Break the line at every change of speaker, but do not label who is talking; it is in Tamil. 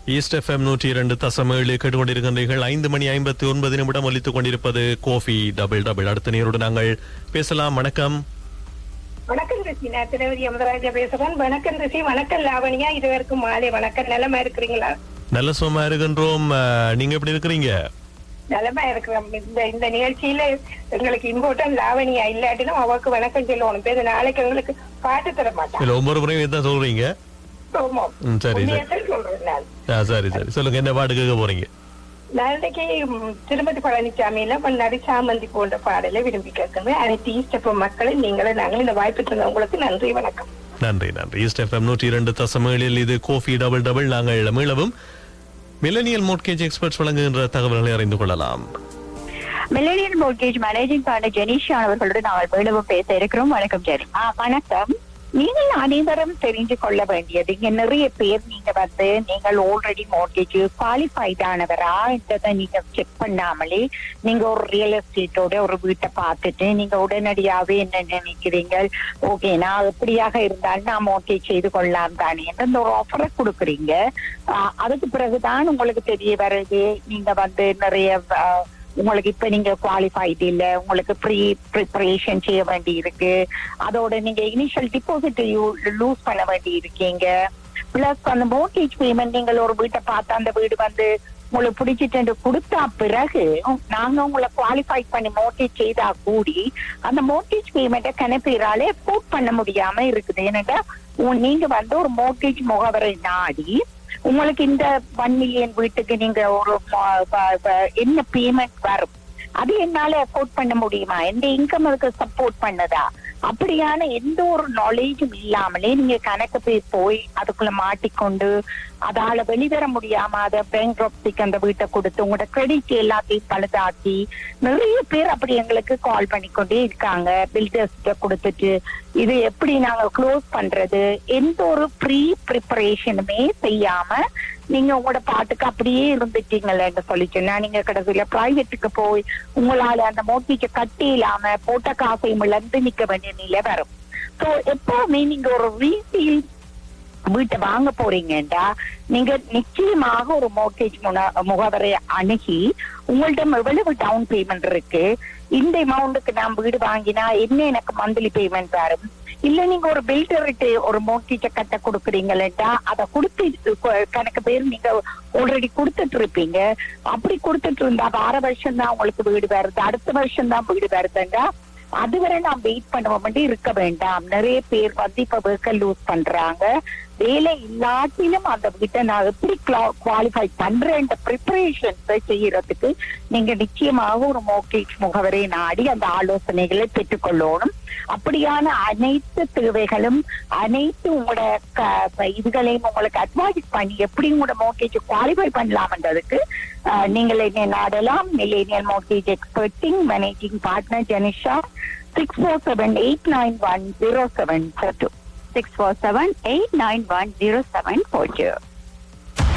ஈஸ்ட் எஃப்எம் நூற்றி இரண்டு தசம் ஏழு கேட்டுக்கொண்டிருக்கின்றீர்கள் ஐந்து மணி ஐம்பத்தி ஒன்பது நிமிடம் ஒலித்துக் கொண்டிருப்பது கோஃபி டபுள் டபுள் அடுத்த நேரோடு நாங்கள் பேசலாம் வணக்கம்
வணக்கம் ரிஷி நான் திரவதி அமதராஜா பேசுறேன் வணக்கம் ரிஷி வணக்கம் லாவணியா இதுவரைக்கும் மாலை வணக்கம் நலமா இருக்கிறீங்களா
நல்ல சுகமா இருக்கின்றோம் அஹ், நீங்க எப்படி இருக்கிறீங்க
நலமா இருக்கிறோம் இந்த இந்த நிகழ்ச்சியில எங்களுக்கு இம்பார்ட்டன் லாவணியா இல்லாட்டிலும் அவருக்கு வணக்கம் சொல்லணும் பேரு நாளைக்கு எங்களுக்கு பாட்டு தர மாட்டான்
இல்ல ஒவ்வொரு முறையும் இதான் சொல்றீங்க
ஆமாம்.
ம், சரி, சரி.
உண்மையாத்தான் சொல்றேன் நான்
ஆ, சரி சரி சொல்லுங்க என்ன பாட்டு கேட்க போறீங்க
நாளைக்கு ம், திருமதி பழனிசாமியில நடி சாமந்தி போன்ற பாடலை விரும்பி கேட்குங்க அனைத்து ஈஸ்டப்ப மக்களை நீங்களும் நாங்களும் இந்த வாய்ப்பு தந்த உங்களுக்கு நன்றி வணக்கம்
நன்றி நன்றி ஈஸ்ட் எஃப்எம் நூற்றி இரண்டு தசம் ஏழில் இது கோஃபி டபுள் டபுள் நாங்கள் மீளவும் மில்லனியல் மோட்கேஜ் எக்ஸ்பர்ட்ஸ் வழங்குகின்ற தகவல்களை அறிந்து கொள்ளலாம்
millennial mortgage managing partner Jenisha அவர்களோடு நாங்கள் மீளவும் பேச இருக்கிறோம் வணக்கம் ஜெனி ஆ, வணக்கம் நீங்கள் அனைவரும் தெரிந்து கொள்ள வேண்டியது இங்க நிறைய பேர் நீங்க வந்து நீங்கள் ஆல்ரெடி மோர்கேஜ் குவாலிஃபைட் ஆனவரா என்றதை நீங்க செக் பண்ணாமலே நீங்க ஒரு ரியல் எஸ்டேட்டோட ஒரு வீட்டை பார்த்துட்டு நீங்க உடனடியாவே என்ன நினைக்கிறீங்க ஓகே நான் எப்படியாக இருந்தாலும் நான் மோர்கேஜ் செய்து கொள்ளலாம் தானே என்ற அந்த ஒரு ஆஃபரை கொடுக்குறீங்க ஆ, அதுக்கு பிறகுதான் உங்களுக்கு தெரிய வருது நீங்க வந்து நிறைய ஆ, உங்களுக்கு இப்ப நீங்க குவாலிஃபைட் இல்ல உங்களுக்கு ப்ரீ ப்ரிப்பரேஷன் செய்ய வேண்டி இருக்கு அதோட நீங்க இனிஷியல் டிபாசிட் லூஸ் பண்ண வேண்டி இருக்கீங்க பிளஸ் அந்த மோர்கேஜ் பேமெண்ட் நீங்கள் ஒரு வீட்டை பார்த்தா அந்த வீடு வந்து உங்களுக்கு பிடிச்சிட்டு கொடுத்தா பிறகு நாங்க உங்களை குவாலிஃபை பண்ணி மோர்கேஜ் செய்தா கூடி அந்த மோர்கேஜ் பேமெண்ட்டை கணப்பீராலே போட் பண்ண முடியாம இருக்குது ஏன்னாக்கா உ- நீங்க வந்து ஒரு மோர்கேஜ் முகவரை நாடி உங்களுக்கு இந்த ஒன் மில்லியன் வீட்டுக்கு நீங்க ஒரு ம- ப- ப- என்ன பேமெண்ட் வரும் அது என்னால அஃபோர்ட் பண்ண முடியுமா எந்த இன்கம் அதுக்கு சப்போர்ட் பண்ணதா அப்படியான எந்த ஒரு நாலேஜும் இல்லாமலே நீங்க கணக்கு போய் போய் அதுக்குள்ள மாட்டிக்கொண்டு அதால வெளிவர முடியாம அதை பேங்க் அந்த வீட்டை கொடுத்து உங்களோட கிரெடிட் எல்லாத்தையும் பழுதாக்கி நிறைய பேர் அப்படி எங்களுக்கு கால் பண்ணிக்கொண்டே இருக்காங்க பில்டர்ஸ் கொடுத்துட்டு இது எப்படி நாங்க க்ளோஸ் பண்றது எந்த ஒரு ப்ரீ ப்ரிப்பரேஷனுமே செய்யாம நீங்க உங்களோட பாட்டுக்கு அப்படியே இருந்துட்டீங்களேன்னு சொல்லிட்டு நான் நீங்க கடைசியில பிரைவேட்டுக்கு போய் உங்களால அந்த மோட்டிக்க கட்டி இல்லாம போட்ட காசையும் இழந்து நிக்க வேண்டிய நிலை வரும் சோ எப்பவுமே நீங்க ஒரு ரீசீல் வீட்டை வாங்க போறீங்கடா நீங்க நிச்சயமாக ஒரு மோர்கேஜ் முகவரை அணுகி உங்கள்ட்ட எவ்வளவு டவுன் பேமெண்ட் இருக்கு இந்த அமௌண்ட்டுக்கு நான் வீடு வாங்கினா என்ன எனக்கு மந்த்லி பேமெண்ட் வரும் இல்ல நீங்க ஒரு பில்டர்கிட்ட ஒரு மோர்கேஜ கட்ட கொடுக்குறீங்களா அதை கொடுத்து கொ- கணக்கு பேர் நீங்க ஆல்ரெடி கொடுத்துட்டு இருப்பீங்க அப்படி கொடுத்துட்டு இருந்தா வார வருஷம் தான் உங்களுக்கு வீடு வருது அடுத்த வருஷம் தான் வீடு வருதுண்டா அதுவரை நான் வெயிட் பண்ணுவோம் இருக்க வேண்டாம் நிறைய பேர் வந்து இப்ப வெஹிக்கல் லூஸ் பண்றாங்க வேலை இல்லாட்டிலும் அந்த வீட்டை நான் எப்படி குவாலிஃபை பண்றேன் ப்ரிப்பரேஷன்ஸ் செய்யறதுக்கு நீங்க நிச்சயமாக ஒரு மோகேஜ் முகவரை நாடி அந்த ஆலோசனைகளை பெற்றுக்கொள்ளணும் அப்படியான அனைத்து தேவைகளும் அனைத்து உங்களோட க- இதுகளையும் உங்களுக்கு அட்வைஸ் பண்ணி எப்படி உங்களோட மோகேஜ் குவாலிஃபை பண்ணலாம்ன்றதுக்கு அஹ், நீங்கள் என்ன நாடலாம் millennial mortgage expert in managing partner Jenisha six four seven eight nine one zero seven two six four seven eight nine one zero seven four zero